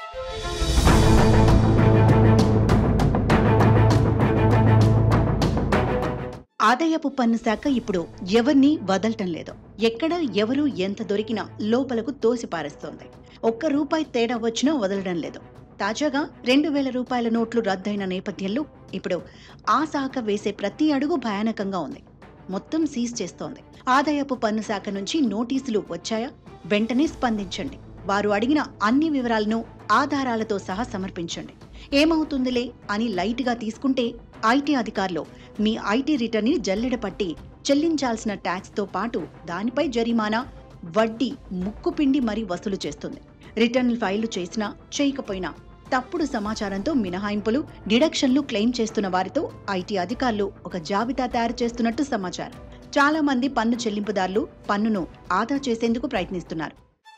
ఆదాయపు పన్ను శాఖ ఇప్పుడు ఎవరిని వదలటం లేదు ఎక్కడ ఎవరు ఎంత దొరికినా లోపలకు తోసిపారేస్తోంది ఒక్క రూపాయి తేడా వచ్చినా వదలడం లేదు తాజాగా రెండు వేల రూపాయల నోట్లు రద్దయిన నేపథ్యంలో ఇప్పుడు ఆ శాఖ వేసే ప్రతి అడుగు భయానకంగా ఉంది మొత్తం సీజ్ చేస్తోంది ఆదాయపు పన్ను శాఖ నుంచి నోటీసులు వచ్చాయా వెంటనే స్పందించండి వారు అడిగిన అన్ని వివరాలను ఆధారాలతో సహా సమర్పించండి ఏమవుతుందిలే అని లైట్గా తీసుకుంటే ఐటీ అధికారులు మీ ఐటీ రిటర్న్ ని జల్లెడ పట్టి చెల్లించాల్సిన ట్యాక్స్ తో పాటు దానిపై జరిమానా వడ్డీ ముక్కు పిండి మరీ వసూలు చేస్తుంది రిటర్న్ ఫైళ్లు చేసినా చేయకపోయినా తప్పుడు సమాచారంతో మినహాయింపులు డిడక్షన్లు క్లెయిమ్ చేస్తున్న వారితో ఐటీ అధికారులు ఒక జాబితా తయారు చేస్తున్నట్టు సమాచారం చాలా మంది పన్ను చెల్లింపుదారులు పన్నును ఆదా చేసేందుకు ప్రయత్నిస్తున్నారు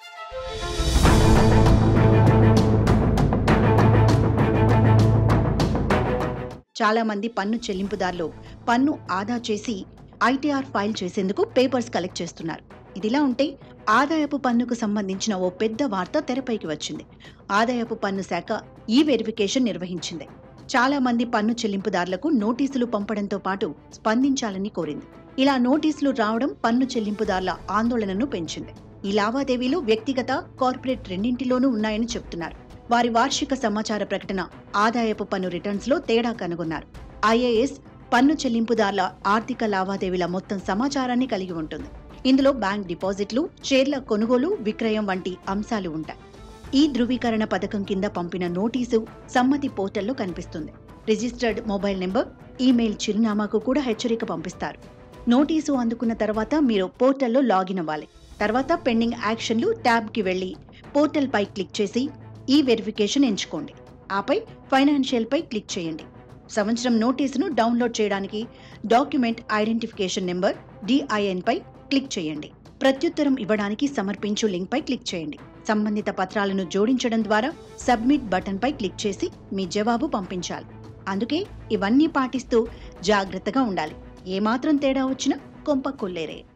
చాలా మంది పన్ను చెల్లింపుదారులు పన్ను ఆదా చేసి ఐటీఆర్ ఫైల్ చేసేందుకు పేపర్స్ కలెక్ట్ చేస్తున్నారు ఇదిలా ఉంటే ఆదాయపు పన్నుకు సంబంధించిన ఓ పెద్ద వార్త తెరపైకి వచ్చింది ఆదాయపు పన్ను శాఖ ఈ వెరిఫికేషన్ నిర్వహించింది చాలా మంది పన్ను చెల్లింపుదారులకు నోటీసులు పంపడంతో పాటు స్పందించాలని కోరింది ఇలా నోటీసులు రావడం పన్ను చెల్లింపుదారుల ఆందోళనను పెంచింది ఈ లావాదేవీలు వ్యక్తిగత కార్పొరేట్ రెండింటిలోనూ ఉన్నాయని చెప్తున్నారు వారి వార్షిక సమాచార ప్రకటన ఆదాయపు పన్ను రిటర్న్స్ లో తేడా కనుగొన్నారు ఐఏఎస్ పన్ను చెల్లింపుదారుల ఆర్థిక లావాదేవీల మొత్తం సమాచారాన్ని కలిగి ఉంటుంది ఇందులో బ్యాంక్ డిపాజిట్లు షేర్ల కొనుగోలు విక్రయం వంటి అంశాలు ఉంటాయి ఈ ధృవీకరణ పథకం కింద పంపిన నోటీసు సమ్మతి పోర్టల్లో కనిపిస్తుంది రిజిస్టర్డ్ మొబైల్ నెంబర్ ఈమెయిల్ చిరునామాకు కూడా హెచ్చరిక పంపిస్తారు నోటీసు అందుకున్న తర్వాత మీరు పోర్టల్లో లాగిన్ అవ్వాలి తర్వాత పెండింగ్ యాక్షన్లు ట్యాబ్కి వెళ్ళి పోర్టల్ పై క్లిక్ చేసి ఈ వెరిఫికేషన్ ఎంచుకోండి ఆపై ఫైనాన్షియల్ పై క్లిక్ చేయండి సంవత్సరం నోటీసును డౌన్లోడ్ చేయడానికి డాక్యుమెంట్ ఐడెంటిఫికేషన్ నెంబర్ డిఐఎన్ పై క్లిక్ చేయండి ప్రత్యుత్తరం ఇవ్వడానికి సమర్పించు లింక్ పై క్లిక్ చేయండి సంబంధిత పత్రాలను జోడించడం ద్వారా సబ్మిట్ బటన్ పై క్లిక్ చేసి మీ జవాబు పంపించాలి అందుకే ఇవన్నీ పాటిస్తూ జాగ్రత్తగా ఉండాలి ఏమాత్రం తేడా వచ్చినా కొంప కొల్లేరే